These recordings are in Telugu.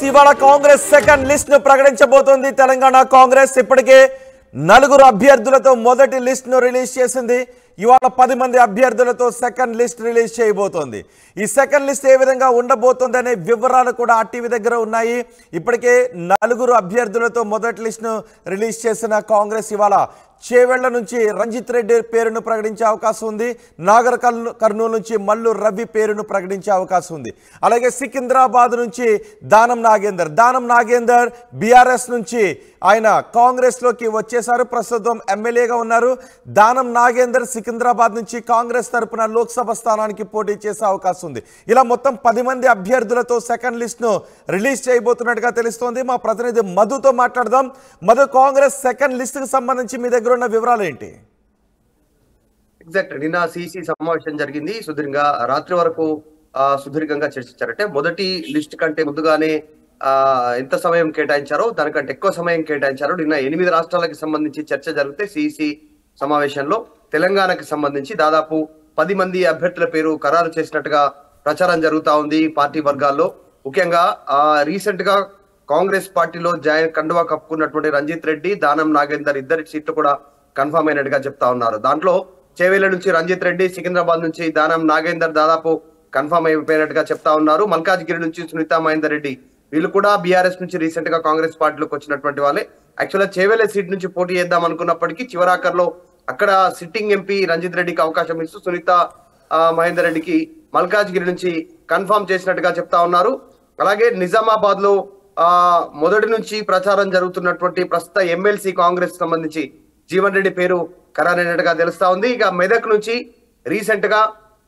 ఇవాళ కాంగ్రెస్ సెకండ్ లిస్ట్ ను ప్రకటించబోతోంది తెలంగాణ కాంగ్రెస్ ఇప్పటికే నలుగురు అభ్యర్థులతో మొదటి లిస్ట్ ను రిలీజ్ చేసింది ఇవాళ పది మంది అభ్యర్థులతో సెకండ్ లిస్ట్ రిలీజ్ చేయబోతోంది ఈ సెకండ్ లిస్ట్ ఏ విధంగా ఉండబోతోంది అనే వివరాలు కూడా ఆ టీవీ దగ్గర ఉన్నాయి ఇప్పటికే నలుగురు అభ్యర్థులతో మొదటి లిస్ట్ ను రిలీజ్ చేసిన కాంగ్రెస్ ఇవాళ చేవెళ్ల నుంచి రంజిత్ రెడ్డి పేరును ప్రకటించే అవకాశం ఉంది నాగర్ కర్నూ- కర్నూలు నుంచి మల్లు రవి పేరును ప్రకటించే అవకాశం ఉంది అలాగే సికింద్రాబాద్ నుంచి దానం నాగేందర్ దానం నాగేందర్ బీఆర్ఎస్ నుంచి ఆయన కాంగ్రెస్లోకి వచ్చేశారు ప్రస్తుతం ఎమ్మెల్యేగా ఉన్నారు దానం నాగేందర్ సికింద్రాబాద్ నుంచి కాంగ్రెస్ తరపున లోక్సభ స్థానానికి పోటీ చేసే అవకాశం ఉంది ఇలా మొత్తం పది మంది అభ్యర్థులతో సెకండ్ లిస్ట్ను రిలీజ్ చేయబోతున్నట్టుగా తెలుస్తోంది మా ప్రతినిధి మధుతో మాట్లాడదాం మధు కాంగ్రెస్ సెకండ్ లిస్ట్కి సంబంధించి మీ దగ్గర ఉన్న వివరాలు ఏంటి ఎగ్జాక్ట్ నిన్న సిసి సమావేశం జరిగింది సుదీర్ఘంగా రాత్రి వరకు ఆ, సుదీర్ఘంగా చర్చించారు అంటే మొదటి లిస్ట్ కంటే ముందుగానే ఆ, ఎంత సమయం కేటాయించారో దానికంటే ఎక్కువ సమయం కేటాయించారు నిన్న ఎనిమిది రాష్ట్రాలకు సంబంధించి చర్చ జరిగితే సిసి సమావేశంలో తెలంగాణకి సంబంధించి దాదాపు పది మంది అభ్యర్థుల పేరు ఖరారు చేసినట్టుగా ప్రచారం జరుగుతా ఉంది పార్టీ వర్గాల్లో ముఖ్యంగా ఆ రీసెంట్ గా కాంగ్రెస్ పార్టీలో జాయిన్ కండువా కప్పుకున్నటువంటి రంజిత్ రెడ్డి దానం నాగేందర్ ఇద్దరి సీట్లు కూడా కన్ఫర్మ్ అయినట్టుగా చెప్తా ఉన్నారు దాంట్లో చేవేళ్ల నుంచి రంజిత్ రెడ్డి సికింద్రాబాద్ నుంచి దానం నాగేందర్ దాదాపు కన్ఫర్మ్ అయిపోయినట్టుగా చెప్తా ఉన్నారు మల్కాజ్గిరి నుంచి సునీతా మహేందర్ రెడ్డి వీళ్ళు కూడా బీఆర్ఎస్ నుంచి రీసెంట్ గా కాంగ్రెస్ పార్టీలోకి వచ్చినటువంటి వాళ్ళే యాక్చువల్ గా చేవేళ్ల సీట్ నుంచి పోటీ చేద్దాం అనుకున్నప్పటికీ చివరాకర్లో అక్కడ సిట్టింగ్ ఎంపీ రంజిత్ రెడ్డికి అవకాశం ఇస్తూ సునీత ఆ, మహేందర్ రెడ్డికి మల్కాజ్గిరి నుంచి కన్ఫర్మ్ చేసినట్టుగా చెప్తా ఉన్నారు అలాగే నిజామాబాద్ లో ఆ మొదటి నుంచి ప్రచారం జరుగుతున్నటువంటి ప్రస్తుత ఎమ్మెల్సీ కాంగ్రెస్ సంబంధించి జీవన్ రెడ్డి పేరు ఖరారైనట్టుగా తెలుస్తా ఉంది ఇక మెదక్ నుంచి రీసెంట్ గా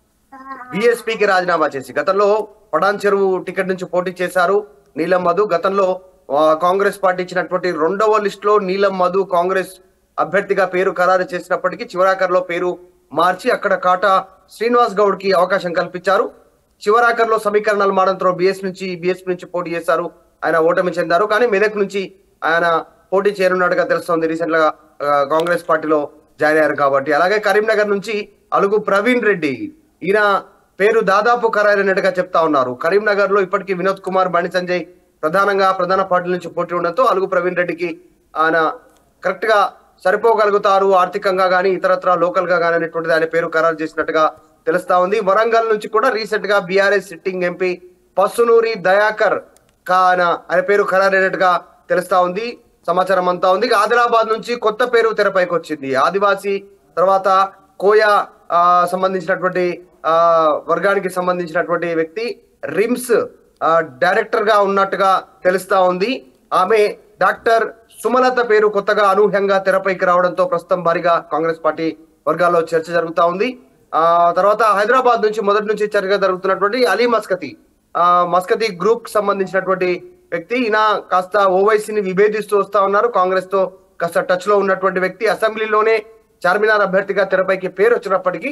బిఎస్పీకి రాజీనామా చేసి గతంలో పడాన్ చెరువు టికెట్ నుంచి పోటీ చేశారు నీలం మధు గతంలో ఆ, కాంగ్రెస్ పార్టీ ఇచ్చినటువంటి రెండవ లిస్ట్ లో నీలం మధు కాంగ్రెస్ అభ్యర్థిగా పేరు ఖరారు చేసినప్పటికీ చివరాకర్లో పేరు మార్చి అక్కడ కాటా శ్రీనివాస్ గౌడ్ కి అవకాశం కల్పించారు చివరాకర్లో సమీకరణాలు మాడంతో బిఎస్ నుంచి బిఎస్పీ నుంచి పోటీ చేశారు ఆయన ఓటమి చెందారు కానీ మెదక్ నుంచి ఆయన పోటీ చేరున్నట్టుగా తెలుస్తోంది రీసెంట్ గా ఆ, కాంగ్రెస్ పార్టీలో జాయిన్ అయ్యారు కాబట్టి అలాగే కరీంనగర్ నుంచి అలుగు ప్రవీణ్ రెడ్డి ఈయన పేరు దాదాపు ఖరారైనట్టుగా చెప్తా ఉన్నారు కరీంనగర్ లో ఇప్పటికీ వినోద్ కుమార్ బండి సంజయ్ ప్రధానంగా ప్రధాన పార్టీల నుంచి పోటీ ఉండడంతో అలుగు ప్రవీణ్ రెడ్డికి ఆయన కరెక్ట్ గా సరిపోగలుగుతారు ఆర్థికంగా గానీ ఇతరత్ర లోకల్ గా గానీ అనేటువంటిది ఆయన పేరు ఖరారు చేసినట్టుగా తెలుస్తా ఉంది వరంగల్ నుంచి కూడా రీసెంట్ గా BRS sitting MP Pasunuri Dayakar కాన ఆయన పేరు ఖరారైనట్టుగా తెలుస్తా ఉంది సమాచారం అంతా ఉంది ఇక ఆదిలాబాద్ నుంచి కొత్త పేరు తెరపైకి వచ్చింది ఆదివాసీ తర్వాత కోయా ఆ, సంబంధించినటువంటి ఆ వర్గానికి సంబంధించినటువంటి వ్యక్తి రిమ్స్ ఆ, డైరెక్టర్ గా ఉన్నట్టుగా తెలుస్తా ఉంది ఆమె డాక్టర్ సుమలత పేరు కొత్తగా అనూహ్యంగా తెరపైకి రావడంతో ప్రస్తుతం భారీగా కాంగ్రెస్ పార్టీ వర్గాల్లో చర్చ జరుగుతా ఉంది ఆ తర్వాత హైదరాబాద్ నుంచి మొదటి నుంచి చర్చ జరుగుతున్నటువంటి అలీ మస్కతి ఆ మస్కతి గ్రూప్ కి సంబంధించినటువంటి వ్యక్తి ఈయన కాస్త ఓవైసీని విభేదిస్తూ వస్తా ఉన్నారు కాంగ్రెస్ తో కాస్త టచ్ లో ఉన్నటువంటి వ్యక్తి అసెంబ్లీలోనే చార్మినార్ అభ్యర్థిగా తెరపైకి పేరు వచ్చినప్పటికీ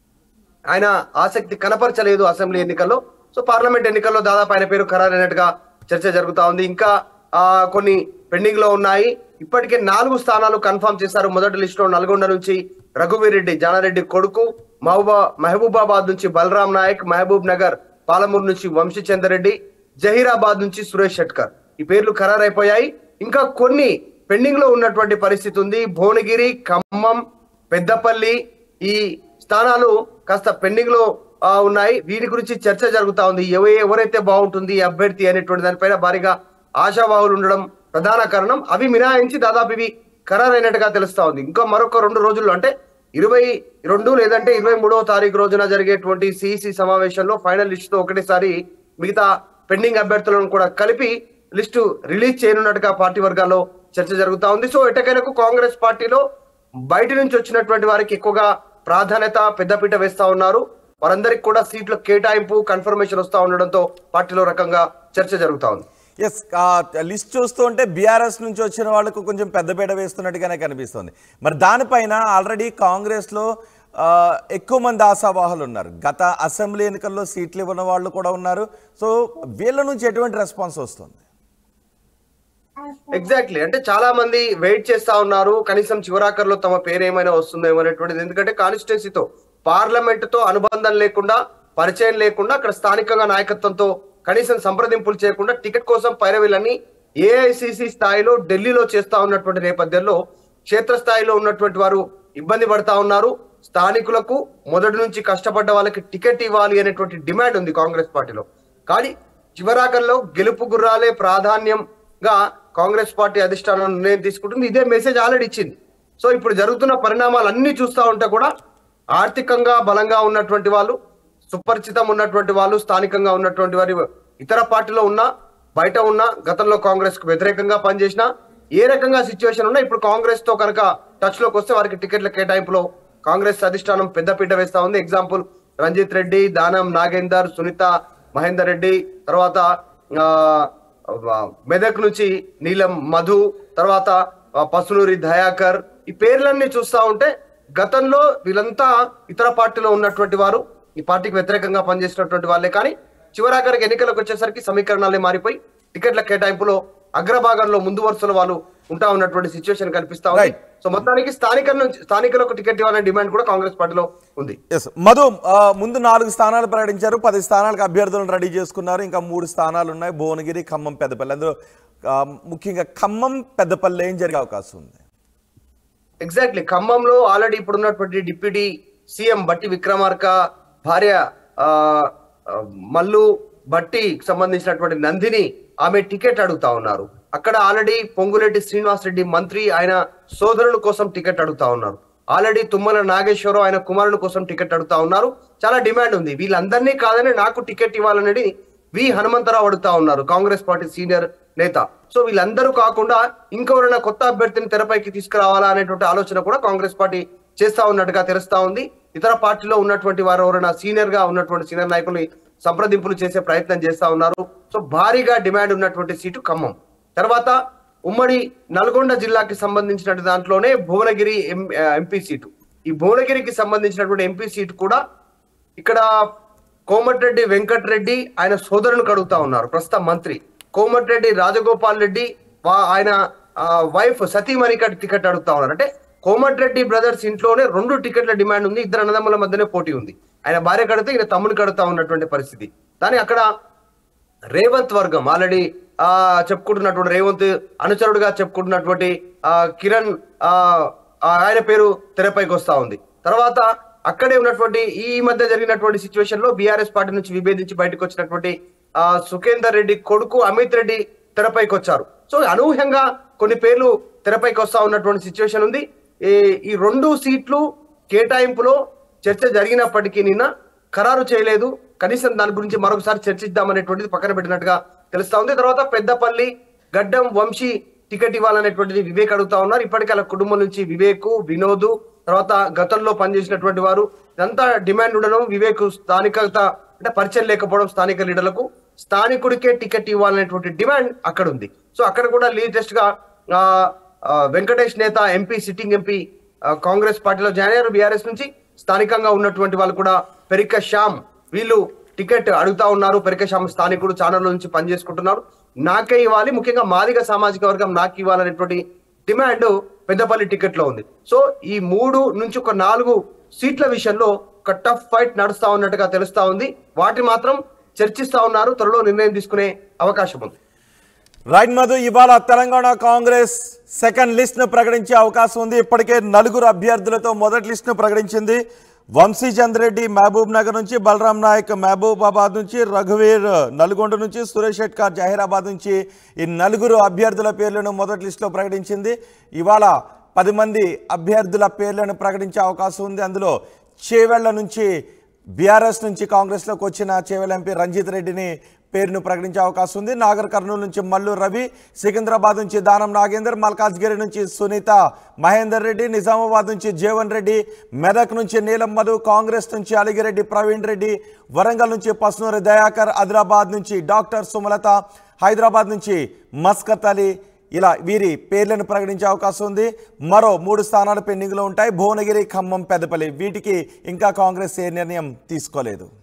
ఆయన ఆసక్తి కనపరచలేదు అసెంబ్లీ ఎన్నికల్లో సో పార్లమెంట్ ఎన్నికల్లో దాదాపు ఆయన పేరు ఖరారైనట్టుగా చర్చ జరుగుతా ఉంది ఇంకా ఆ కొన్ని పెండింగ్ లో ఉన్నాయి ఇప్పటికే నాలుగు స్థానాలు కన్ఫర్మ్ చేశారు మొదటి లిస్ట్ లో నల్గొండ నుంచి రఘువీర్ రెడ్డి జానారెడ్డి కొడుకు మహబూబా మహబూబాబాద్ నుంచి బలరాం నాయక్ మహబూబ్ నగర్ పాలమూరు నుంచి వంశీచందర్ రెడ్డి జహీరాబాద్ నుంచి సురేష్ షెట్కర్ ఈ పేర్లు ఖరారైపోయాయి ఇంకా కొన్ని పెండింగ్ లో ఉన్నటువంటి పరిస్థితి ఉంది భువనగిరి ఖమ్మం పెద్దపల్లి ఈ స్థానాలు కాస్త పెండింగ్ లో ఆ, ఉన్నాయి వీటి గురించి చర్చ జరుగుతా ఉంది ఎవ ఎవరైతే బాగుంటుంది ఈ అభ్యర్థి అనేటువంటి దానిపైన భారీగా ఆశావాహులు ఉండడం ప్రధాన కారణం అవి మినహాయించి దాదాపు ఇవి ఖరారైనట్టుగా తెలుస్తా ఉంది ఇంకా మరొక రెండు రోజుల్లో అంటే ఇరవై రెండు లేదంటే ఇరవై మూడవ తారీఖు రోజున జరిగేటువంటి సిఇసి సమావేశంలో ఫైనల్ లిస్ట్ తో ఒకటేసారి మిగతా పెండింగ్ అభ్యర్థులను కూడా కలిపి లిస్టు రిలీజ్ చేయనున్నట్టుగా పార్టీ వర్గాల్లో చర్చ జరుగుతా ఉంది సో ఎటకైనకు కాంగ్రెస్ పార్టీలో బయట నుంచి వచ్చినటువంటి వారికి ఎక్కువగా ప్రాధాన్యత పెద్దపీట వేస్తా ఉన్నారు వారందరికి కూడా సీట్ల కేటాయింపు కన్ఫర్మేషన్ వస్తా ఉండడంతో పార్టీలో రకంగా చర్చ జరుగుతా ఉంది ఎస్ లిస్ట్ చూస్తూ ఉంటే బీఆర్ఎస్ నుంచి వచ్చిన వాళ్ళకు కొంచెం పెద్దపీట వేస్తున్నట్టుగానే కనిపిస్తుంది మరి దానిపైన ఆల్రెడీ కాంగ్రెస్లో ఆ, ఎక్కువ మంది ఆశావాహులు ఉన్నారు గత అసెంబ్లీ ఎన్నికల్లో సీట్లు ఇవ్వని వాళ్ళు కూడా ఉన్నారు సో వీళ్ళ నుంచి ఎటువంటి రెస్పాన్స్ వస్తుంది ఎగ్జాక్ట్లీ అంటే చాలా మంది వెయిట్ చేస్తా ఉన్నారు కనీసం చివరాఖర్లో తమ పేరు ఏమైనా వస్తుందేమో అనేటువంటిది ఎందుకంటే కాన్స్టిట్యున్సీతో పార్లమెంట్ తో అనుబంధం లేకుండా పరిచయం లేకుండా అక్కడ స్థానికంగా నాయకత్వంతో కనీసం సంప్రదింపులు చేయకుండా టికెట్ కోసం పైరవీలని ఏఐసిసి స్థాయిలో ఢిల్లీలో చేస్తా ఉన్నటువంటి నేపథ్యంలో క్షేత్రస్థాయిలో ఉన్నటువంటి వారు ఇబ్బంది పడతా ఉన్నారు స్థానికులకు మొదటి నుంచి కష్టపడ్డ వాళ్ళకి టికెట్ ఇవ్వాలి అనేటువంటి డిమాండ్ ఉంది కాంగ్రెస్ పార్టీలో కానీ చివరాకల్లో గెలుపు గుర్రాలే ప్రాధాన్యంగా కాంగ్రెస్ పార్టీ అధిష్టానం నిర్ణయం తీసుకుంటుంది ఇదే మెసేజ్ ఆల్రెడీ ఇచ్చింది సో ఇప్పుడు జరుగుతున్న పరిణామాలు అన్ని చూస్తా ఉంటే కూడా ఆర్థికంగా బలంగా ఉన్నటువంటి వాళ్ళు సుపరిచితం ఉన్నటువంటి వాళ్ళు స్థానికంగా ఉన్నటువంటి వారి ఇతర పార్టీలో ఉన్నా బయట ఉన్నా గతంలో కాంగ్రెస్ కు వ్యతిరేకంగా పనిచేసినా ఏ రకంగా సిచ్యువేషన్ ఉన్నా ఇప్పుడు కాంగ్రెస్ తో కనుక టచ్ లోకి వస్తే వారికి టికెట్ల కేటాయింపులో కాంగ్రెస్ అధిష్టానం పెద్దపీట వేస్తా ఉంది ఎగ్జాంపుల్ రంజిత్ రెడ్డి దానం నాగేందర్ సునీత మహేందర్ రెడ్డి తర్వాత ఆ, ఆ, మెదక్ నుంచి నీలం మధు తర్వాత ఆ, పసునూరి దయాకర్ ఈ పేర్లన్నీ చూస్తా ఉంటే గతంలో వీళ్ళంతా ఇతర పార్టీలో ఉన్నటువంటి వారు ఈ పార్టీకి వ్యతిరేకంగా పనిచేసినటువంటి వాళ్ళే కానీ చివరాఖరికి ఎన్నికలకు వచ్చేసరికి సమీకరణాలే మారిపోయి టికెట్ల కేటాయింపులో అగ్రభాగంలో ముందు వరుసలో వాళ్ళు ఉంటా ఉన్నటువంటి సిచ్యువేషన్ కనిపిస్తా ఉంది Right. సో మొత్తానికి స్థానిక నుంచి స్థానికులకు టికెట్ ఇవ్వాలనే డిమాండ్ కూడా కాంగ్రెస్ పార్టీలో ఉంది ఎస్ మధు ఆ, ముందు నాలుగు స్థానాలు ప్రకటించారు పది స్థానాలకు అభ్యర్థులను రెడీ చేసుకున్నారు ఇంకా మూడు స్థానాలు ఉన్నాయి భువనగిరి ఖమ్మం పెద్దపల్లి అందులో ఆ, ముఖ్యంగా ఖమ్మం పెద్దపల్లి ఏం జరిగే అవకాశం ఉంది ఎగ్జాక్ట్లీ ఖమ్మంలో ఆల్రెడీ ఇప్పుడు ఉన్నటువంటి డిప్యూటీ సీఎం బట్టి విక్రమార్క భార్య ఆ, ఆ, మల్లు బట్టి సంబంధించినటువంటి నందిని ఆమె టికెట్ అడుగుతా ఉన్నారు అక్కడ ఆల్రెడీ పొంగులేటి శ్రీనివాస్ రెడ్డి మంత్రి ఆయన సోదరుల కోసం టికెట్ అడుగుతా ఉన్నారు ఆల్రెడీ తుమ్మల నాగేశ్వరరావు ఆయన కుమారుల కోసం టికెట్ అడుగుతా ఉన్నారు చాలా డిమాండ్ ఉంది వీళ్ళందరినీ కాదని నాకు టికెట్ ఇవ్వాలనేది వి హనుమంతరావు అడుగుతా ఉన్నారు కాంగ్రెస్ పార్టీ సీనియర్ నేత సో వీళ్ళందరూ కాకుండా ఇంకెవరైనా కొత్త అభ్యర్థిని తెరపైకి తీసుకురావాలా అనేటువంటి ఆలోచన కూడా కాంగ్రెస్ పార్టీ చేస్తా ఉన్నట్టుగా తెలుస్తా ఉంది ఇతర పార్టీలో ఉన్నటువంటి వారు ఎవరైనా సీనియర్ గా ఉన్నటువంటి సీనియర్ నాయకుల్ని సంప్రదింపులు చేసే ప్రయత్నం చేస్తా ఉన్నారు సో భారీగా డిమాండ్ ఉన్నటువంటి సీటు ఖమ్మం తర్వాత ఉమ్మడి నల్గొండ జిల్లాకి సంబంధించినటువంటి దాంట్లోనే భువనగిరి ఎం- ఆ, ఎంపీ సీటు ఈ భువనగిరికి సంబంధించినటువంటి ఎంపీ సీటు కూడా ఇక్కడ కోమటిరెడ్డి వెంకటరెడ్డి ఆయన సోదరుని అడుగుతా ఉన్నారు ప్రస్తుత మంత్రి కోమటిరెడ్డి రాజగోపాల్ రెడ్డి వా- ఆయన ఆ, వైఫ్ సతీమణికి టికెట్ అడుగుతా ఉన్నారు అంటే కోమటిరెడ్డి బ్రదర్స్ ఇంట్లోనే రెండు టికెట్ల డిమాండ్ ఉంది ఇద్దరు అన్నదమ్ముల మధ్యనే పోటీ ఉంది ఆయన భార్య కడితే ఈయన తమ్ముని కడుతా ఉన్నటువంటి పరిస్థితి కానీ అక్కడ రేవంత్ వర్గం ఆల్రెడీ ఆ చెప్పుకుంటున్నటువంటి రేవంత్ అనుచరుడుగా చెప్పుకుంటున్నటువంటి ఆ కిరణ్ ఆ ఆ ఆయన పేరు తెరపైకి వస్తా ఉంది తర్వాత అక్కడే ఉన్నటువంటి ఈ మధ్య జరిగినటువంటి సిచ్యువేషన్ లో బీఆర్ఎస్ పార్టీ నుంచి విభేదించి బయటకు వచ్చినటువంటి ఆ సుఖేందర్ రెడ్డి కొడుకు అమిత్ రెడ్డి తెరపైకి వచ్చారు సో అనూహ్యంగా కొన్ని పేర్లు తెరపైకి వస్తా ఉన్నటువంటి సిచ్యువేషన్ ఉంది ఈ ఈ రెండు సీట్లు కేటాయింపులో చర్చ జరిగినప్పటికీ నిన్న ఖరారు చేయలేదు కనీసం దాని గురించి మరొకసారి చర్చిద్దామనేటువంటిది పక్కన పెట్టినట్టుగా తెలుస్తా ఉంది తర్వాత పెద్దపల్లి గడ్డం వంశీ టికెట్ ఇవ్వాలనేటువంటిది వివేక్ అడుగుతా ఉన్నారు ఇప్పటికే వాళ్ళ కుటుంబం నుంచి వివేక్ వినోద్ తర్వాత గతంలో పనిచేసినటువంటి వారు ఇదంతా డిమాండ్ ఉండడం వివేక్ స్థానికత అంటే పరిచయం లేకపోవడం స్థానిక లీడర్లకు స్థానికుడికే టికెట్ ఇవ్వాలనేటువంటి డిమాండ్ అక్కడ ఉంది సో అక్కడ కూడా లేటెస్ట్ గా ఆ, ఆ, వెంకటేష్ నేత ఎంపీ సిట్టింగ్ ఎంపీ ఆ, కాంగ్రెస్ పార్టీలో జాయిన్ అయ్యారు బీఆర్ఎస్ నుంచి స్థానికంగా ఉన్నటువంటి వాళ్ళు కూడా పెరిక శ్యామ్ వీళ్ళు టికెట్ అడుగుతా ఉన్నారు పెరిక శ్యామ్ స్థానికుడు ఛానల్ నుంచి పనిచేసుకుంటున్నారు నాకే ఇవ్వాలి ముఖ్యంగా మాదిగ సామాజిక వర్గం నాకు ఇవ్వాలనేటువంటి డిమాండ్ పెద్దపల్లి టికెట్ లో ఉంది సో ఈ మూడు నుంచి ఒక నాలుగు సీట్ల విషయంలో ఒక టఫ్ ఫైట్ నడుస్తా ఉన్నట్టుగా తెలుస్తా ఉంది వాటి మాత్రం చర్చిస్తా ఉన్నారు త్వరలో నిర్ణయం తీసుకునే అవకాశం ఉంది రైట్ మధు ఇవాళ తెలంగాణ కాంగ్రెస్ సెకండ్ లిస్ట్ ను ప్రకటించే అవకాశం ఉంది ఇప్పటికే నలుగురు అభ్యర్థులతో మొదటి లిస్ట్ ను ప్రకటించింది వంశీచంద్ రెడ్డి మహబూబ్ నగర్ నుంచి బలరాం నాయక్ మహబూబాబాద్ నుంచి రఘువీర్ నల్గొండ నుంచి సురేష్ షెట్కార్ జహీరాబాద్ నుంచి ఈ నలుగురు అభ్యర్థుల పేర్లను మొదటి లిస్టులో ప్రకటించింది ఇవాళ పది మంది అభ్యర్థుల పేర్లను ప్రకటించే అవకాశం ఉంది అందులో చేవెళ్ల నుంచి బీఆర్ఎస్ నుంచి కాంగ్రెస్లోకి వచ్చిన చేవెళ్ల ఎంపీ రంజిత్ రెడ్డిని పేరును ప్రకటించే అవకాశం ఉంది నాగర్ కర్నూలు నుంచి మల్లు రవి సికింద్రాబాద్ నుంచి దానం నాగేందర్ మల్కాజ్గిరి నుంచి సునీత మహేందర్ రెడ్డి నిజామాబాద్ నుంచి జీవన్ రెడ్డి మెదక్ నుంచి నీలం మధు కాంగ్రెస్ నుంచి అలిగిరెడ్డి ప్రవీణ్ రెడ్డి వరంగల్ నుంచి పస్నూరి దయాకర్ ఆదిలాబాద్ నుంచి డాక్టర్ సుమలత హైదరాబాద్ నుంచి మస్కత్ అలీ ఇలా వీరి పేర్లను ప్రకటించే అవకాశం ఉంది మరో మూడు స్థానాలు పెండింగ్లో ఉంటాయి భువనగిరి ఖమ్మం పెద్దపల్లి వీటికి ఇంకా కాంగ్రెస్ ఏ నిర్ణయం తీసుకోలేదు